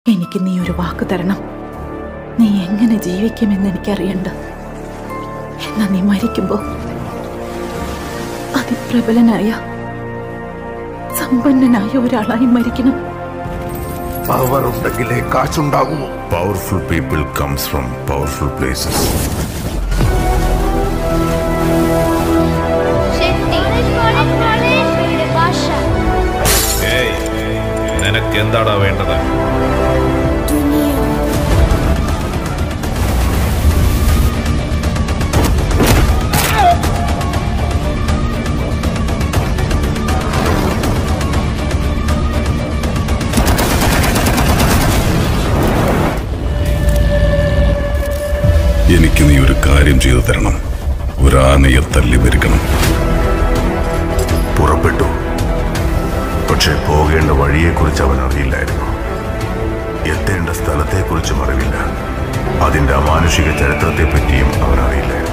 എനിക്ക് നീ ഒരു വാക്ക് തരണം നീ എങ്ങനെ ജീവിക്കുമെന്ന് എനിക്കറിയണ്ട എന്നാ നീ മരിക്കുമ്പോ അതിപ്രബലനായ സമ്പന്നനായ ഒരാളായി മരിക്കണം പവർ ഉണ്ടെങ്കിലേ കാശുണ്ടാകൂ Powerful people comes from powerful places. Shetty അവളുടെ ഭാഷ ഏയ് നിനക്ക് എന്താടാ വേണ്ടത് എനിക്ക് നീ ഒരു കാര്യം ചെയ്തു തരണം ഒരാനയെ തല്ലി വരിക്കണം പുറപ്പെട്ടു പക്ഷെ പോകേണ്ട വഴിയെക്കുറിച്ച് അവൻ അറിയില്ലായിരുന്നു എത്തേണ്ട സ്ഥലത്തെക്കുറിച്ചും അറിവില്ല അതിന്റെ അമാനുഷിക ചരിത്രത്തെ പറ്റിയും അവൻ അറിയില്ലായിരുന്നു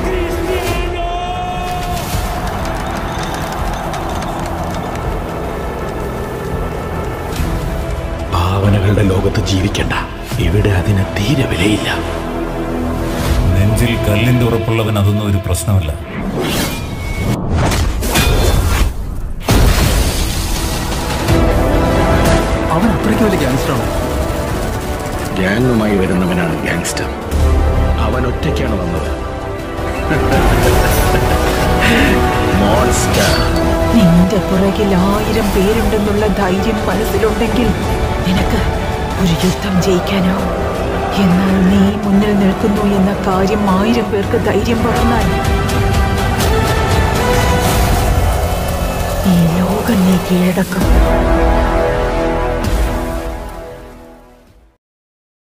ഭാവനകളുടെ ലോകത്ത് ജീവിക്കണ്ട ഇവിടെ അതിന് തീരെ വിലയില്ല നെഞ്ചിൽ കല്ലിന്റെ ഉറപ്പുള്ളവൻ അതൊന്നും ഒരു പ്രശ്നമല്ല അവൻ അത്രയ്ക്ക് വലിയ ഗ്യാങ്സ്റ്ററാണ് ഗ്യാങ്ങുമായി വരുന്നവനാണ് ഗ്യാങ്സ്റ്റർ അവൻ ഒറ്റയ്ക്കാണ് വന്നത് മോൺസ്റ്റർ നിന്റെ പുറകിൽ ആയിരം പേരുണ്ടെന്നുള്ള ധൈര്യം മനസ്സിലുണ്ടെങ്കിൽ നിനക്ക് ഒരു യുദ്ധം ജയിക്കാനാവും എന്നാൽ നീ മുന്നിൽ നിൽക്കുന്നു എന്ന കാര്യം ആയിരം പേർക്ക് ധൈര്യം പകർന്നാൽ ഈ ലോകം നീ കീഴടക്കും